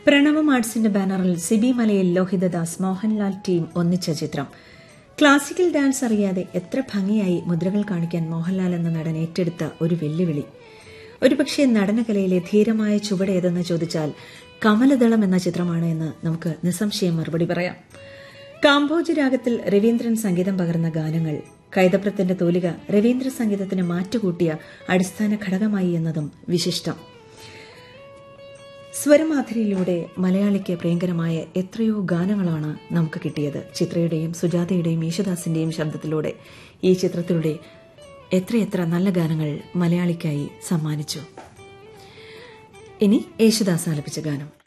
പ്രണവം ആർട്സിന്റെ ബാനറിൽ സിബി മലയിൽ ലോഹിതദാസ് മോഹൻലാൽ ടീം ഒന്നിച്ച ചിത്രം ക്ലാസിക്കൽ ഡാൻസ് അറിയാതെ എത്ര ഭംഗിയായി മുദ്രകൾ കാണിക്കാൻ മോഹൻലാൽ എന്ന നടൻ ഏറ്റെടുത്ത ഒരു വെല്ലുവിളി ഒരുപക്ഷെ നടനകലയിലെ ധീരമായ ചുവട് ഏതെന്ന് ചോദിച്ചാൽ കമലദളം എന്ന ചിത്രമാണ് എന്ന് നമുക്ക് നിസ്സംശയം മറുപടി പറയാം കാംബോജ് രാഗത്തിൽ രവീന്ദ്രൻ സംഗീതം പകർന്ന ഗാനങ്ങൾ കൈതപ്രത്തിന്റെ തോലിക രവീന്ദ്ര സംഗീതത്തിന് മാറ്റുകൂട്ടിയ അടിസ്ഥാന ഘടകമായി എന്നതും വിശിഷ്ടം സ്വരമാധുരിയിലൂടെ മലയാളിക്ക് പ്രിയങ്കരമായ എത്രയോ ഗാനങ്ങളാണ് നമുക്ക് കിട്ടിയത് ചിത്രയുടെയും സുജാതയുടെയും യേശുദാസിന്റെയും ശബ്ദത്തിലൂടെ ഈ ചിത്രത്തിലൂടെ എത്രയെത്ര നല്ല ഗാനങ്ങൾ മലയാളിക്കായി സമ്മാനിച്ചു ഇനി യേശുദാസ് ആലപിച്ച ഗാനം